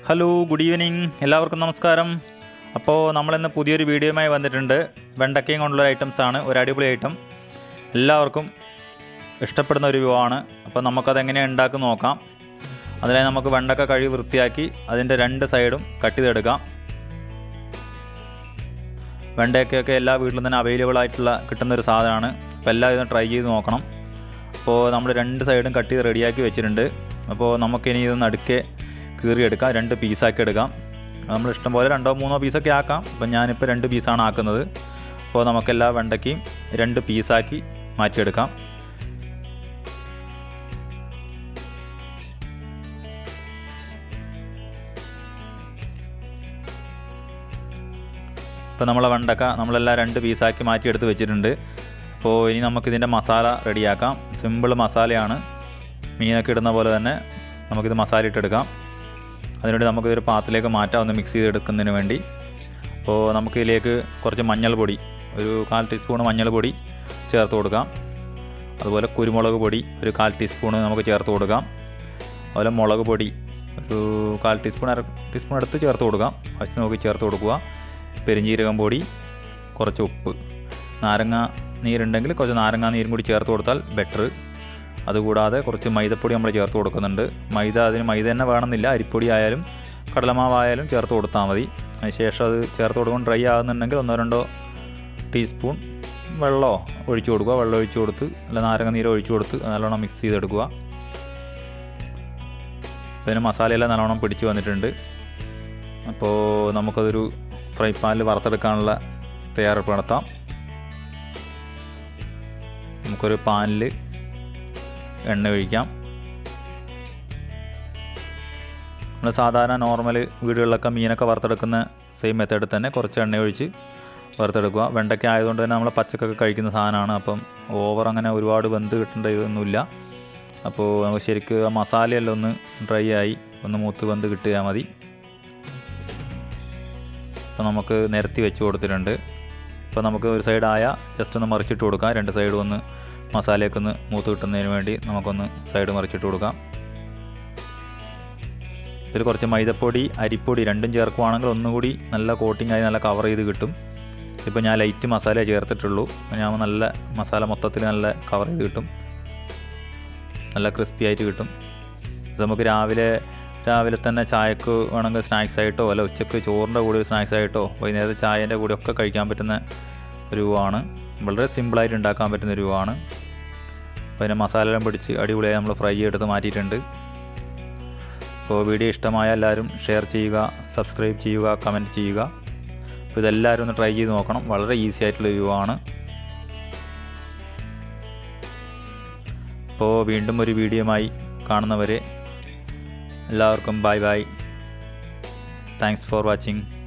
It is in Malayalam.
ഹലോ ഗുഡ് ഈവനിങ് എല്ലാവർക്കും നമസ്കാരം അപ്പോൾ നമ്മളിന്ന് പുതിയൊരു വീഡിയോയുമായി വന്നിട്ടുണ്ട് വെണ്ടക്കയും കൊണ്ടുള്ള ഐറ്റംസ് ആണ് ഒരു അടിപൊളി ഐറ്റം എല്ലാവർക്കും ഇഷ്ടപ്പെടുന്ന ഒരു വിഭവമാണ് അപ്പോൾ നമുക്കത് എങ്ങനെയാണ് ഉണ്ടാക്കി നോക്കാം അതിനായി നമുക്ക് വെണ്ടക്ക കഴുകി വൃത്തിയാക്കി അതിൻ്റെ രണ്ട് സൈഡും കട്ട് ചെയ്തെടുക്കാം വെണ്ടയ്ക്കൊക്കെ എല്ലാ വീട്ടിലും തന്നെ അവൈലബിൾ ആയിട്ടുള്ള കിട്ടുന്ന ഒരു സാധനമാണ് അപ്പോൾ എല്ലാവരും ഇതൊന്ന് ട്രൈ ചെയ്ത് നോക്കണം അപ്പോൾ നമ്മൾ രണ്ട് സൈഡും കട്ട് ചെയ്ത് റെഡിയാക്കി വെച്ചിട്ടുണ്ട് അപ്പോൾ നമുക്കിനി ഇതൊന്ന് അടുക്കെ കീറിയെടുക്കാം രണ്ട് പീസാക്കി എടുക്കാം നമ്മൾ ഇഷ്ടം പോലെ രണ്ടോ മൂന്നോ പീസൊക്കെ ആക്കാം അപ്പം ഞാനിപ്പോൾ രണ്ട് പീസാണ് ആക്കുന്നത് അപ്പോൾ നമുക്കെല്ലാ വെണ്ടയ്ക്കും രണ്ട് പീസാക്കി മാറ്റിയെടുക്കാം ഇപ്പോൾ നമ്മളെ വെണ്ടക്ക നമ്മളെല്ലാം രണ്ട് പീസാക്കി മാറ്റിയെടുത്ത് വെച്ചിട്ടുണ്ട് അപ്പോൾ ഇനി നമുക്കിതിൻ്റെ മസാല റെഡിയാക്കാം സിമ്പിൾ മസാലയാണ് മീനൊക്കെ ഇടുന്ന പോലെ തന്നെ നമുക്കിത് മസാല ഇട്ടെടുക്കാം അതിനുവേണ്ടി നമുക്കിതൊരു പാത്രത്തിലേക്ക് മാറ്റാം ഒന്ന് മിക്സ് ചെയ്തെടുക്കുന്നതിന് വേണ്ടി അപ്പോൾ നമുക്കിതിലേക്ക് കുറച്ച് മഞ്ഞൾപ്പൊടി ഒരു കാൽ ടീസ്പൂൺ മഞ്ഞൾപ്പൊടി ചേർത്ത് കൊടുക്കാം അതുപോലെ കുരുമുളക് പൊടി ഒരു കാൽ ടീസ്പൂൺ നമുക്ക് ചേർത്ത് കൊടുക്കാം അതുപോലെ മുളക് പൊടി ഒരു കാൽ ടീസ്പൂൺ അര ടീസ്പൂൺ എടുത്ത് ചേർത്ത് കൊടുക്കാം ഫസ്റ്റ് നോക്കി ചേർത്ത് കൊടുക്കുക പെരിഞ്ജീരകം പൊടി കുറച്ച് ഉപ്പ് നാരങ്ങ നീരുണ്ടെങ്കിൽ കുറച്ച് നാരങ്ങ നീരും കൂടി ചേർത്ത് കൊടുത്താൽ ബെറ്റർ അതുകൂടാതെ കുറച്ച് മൈദപ്പൊടി നമ്മൾ ചേർത്ത് കൊടുക്കുന്നുണ്ട് മൈദ അതിന് മൈദ തന്നെ വേണമെന്നില്ല അരിപ്പൊടി ആയാലും കടലമാവായാലും ചേർത്ത് കൊടുത്താൽ മതി അതിനുശേഷം അത് ചേർത്ത് കൊടുക്കുമ്പോൾ ഡ്രൈ ആകുന്നുണ്ടെങ്കിൽ ഒന്നോ രണ്ടോ ടീസ്പൂൺ വെള്ളമോ ഒഴിച്ചു കൊടുക്കുക വെള്ളം ഒഴിച്ചു കൊടുത്ത് അല്ല നാരങ്ങ നീര് ഒഴിച്ചു കൊടുത്ത് നല്ലോണം മിക്സ് ചെയ്തെടുക്കുക പിന്നെ മസാലയെല്ലാം നല്ലോണം പിടിച്ച് വന്നിട്ടുണ്ട് അപ്പോൾ നമുക്കതൊരു ഫ്രൈ പാനിൽ വറുത്തെടുക്കാനുള്ള തയ്യാറെടുപ്പ് നടത്താം നമുക്കൊരു പാനിൽ എണ്ണ ഒഴിക്കാം നമ്മൾ സാധാരണ നോർമൽ വീടുകളിലൊക്കെ മീനൊക്കെ വറുത്തെടുക്കുന്ന സെയിം മെത്തേഡിൽ തന്നെ കുറച്ച് എണ്ണ ഒഴിച്ച് വറുത്തെടുക്കുക വെണ്ടയ്ക്ക ആയതുകൊണ്ട് തന്നെ നമ്മൾ പച്ചക്കൊക്കെ കഴിക്കുന്ന സാധനമാണ് അപ്പം ഓവർ അങ്ങനെ ഒരുപാട് വെന്ത് കിട്ടേണ്ട ഇതൊന്നുമില്ല അപ്പോൾ നമുക്ക് ശരിക്കും ആ മസാലയെല്ലാം ഒന്ന് ഡ്രൈ ആയി ഒന്ന് മൂത്ത് വെന്ത് കിട്ടിയാൽ മതി അപ്പോൾ നമുക്ക് നിരത്തി വെച്ച് കൊടുത്തിട്ടുണ്ട് ഇപ്പോൾ നമുക്ക് ഒരു സൈഡായ ജസ്റ്റ് ഒന്ന് മറിച്ചിട്ട് കൊടുക്കാം രണ്ട് സൈഡും ഒന്ന് മസാലയൊക്കെ ഒന്ന് മൂത്ത് കിട്ടുന്നതിന് വേണ്ടി നമുക്കൊന്ന് സൈഡ് മറിച്ചിട്ട് കൊടുക്കാം ഇതിൽ കുറച്ച് മൈദപ്പൊടി അരിപ്പൊടി രണ്ടും ചേർക്കുവാണെങ്കിൽ ഒന്നുകൂടി നല്ല കോട്ടിംഗ് ആയി നല്ല കവർ ചെയ്ത് കിട്ടും ഇപ്പോൾ ഞാൻ ലൈറ്റ് മസാല ചേർത്തിട്ടുള്ളൂ ഞാൻ നല്ല മസാല മൊത്തത്തിൽ നല്ല കവർ ചെയ്ത് കിട്ടും നല്ല ക്രിസ്പി ആയിട്ട് കിട്ടും ഇത് നമുക്ക് രാവിലെ രാവിലെ തന്നെ ചായക്ക് വേണമെങ്കിൽ സ്നാക്സ് ആയിട്ടോ അല്ല ഉച്ചക്ക് ചോറിൻ്റെ കൂടെ സ്നാക്സ് ആയിട്ടോ വൈകുന്നേരത്തെ ചായേൻ്റെ കൂടെ ഒക്കെ കഴിക്കാൻ പറ്റുന്ന ഒരു രൂപമാണ് വളരെ സിമ്പിളായിട്ട് ഉണ്ടാക്കാൻ പറ്റുന്ന ഒരു രൂപമാണ് അപ്പോൾ അതിന് മസാലയെല്ലാം പിടിച്ച് അടിപൊളിയായി നമ്മൾ ഫ്രൈ ചെയ്തെടുത്ത് മാറ്റിയിട്ടുണ്ട് അപ്പോൾ വീഡിയോ ഇഷ്ടമായ എല്ലാവരും ഷെയർ ചെയ്യുക സബ്സ്ക്രൈബ് ചെയ്യുക കമൻറ്റ് ചെയ്യുക അപ്പോൾ ഇതെല്ലാവരും ഒന്ന് ട്രൈ ചെയ്ത് നോക്കണം വളരെ ഈസി ആയിട്ടുള്ള രൂപമാണ് അപ്പോൾ വീണ്ടും ഒരു വീഡിയോയുമായി കാണുന്നവരെ എല്ലാവർക്കും bye bye thanks for watching